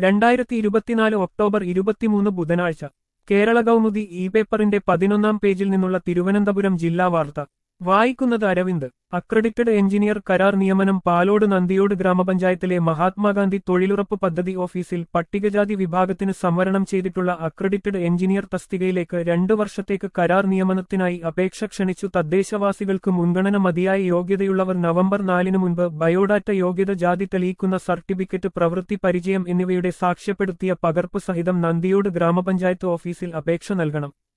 രണ്ടായിരത്തി ഇരുപത്തിനാല് ഒക്ടോബർ ഇരുപത്തിമൂന്ന് ബുധനാഴ്ച കേരള കൗമുദി ഇ പേപ്പറിന്റെ പതിനൊന്നാം പേജിൽ നിന്നുള്ള തിരുവനന്തപുരം ജില്ലാ വാർത്ത വായിക്കുന്നത് അരവിന്ദ് അക്രഡിറ്റഡ് എഞ്ചിനീയർ കരാർ നിയമനം പാലോട് നന്ദിയോട് ഗ്രാമപഞ്ചായത്തിലെ മഹാത്മാഗാന്ധി തൊഴിലുറപ്പ് പദ്ധതി ഓഫീസിൽ പട്ടികജാതി വിഭാഗത്തിന് സംവരണം ചെയ്തിട്ടുള്ള അക്രഡിറ്റഡ് എഞ്ചിനീയർ തസ്തികയിലേക്ക് രണ്ടു വർഷത്തേക്ക് കരാർ നിയമനത്തിനായി അപേക്ഷ ക്ഷണിച്ചു തദ്ദേശവാസികൾക്ക് മുൻഗണന മതിയായ യോഗ്യതയുള്ളവർ നവംബർ നാലിന് മുൻപ് ബയോഡാറ്റ യോഗ്യത ജാതി തെളിയിക്കുന്ന സർട്ടിഫിക്കറ്റ് പ്രവൃത്തി പരിചയം എന്നിവയുടെ സാക്ഷ്യപ്പെടുത്തിയ പകർപ്പ് സഹിതം നന്ദിയോട് ഗ്രാമപഞ്ചായത്ത് ഓഫീസിൽ അപേക്ഷ നൽകണം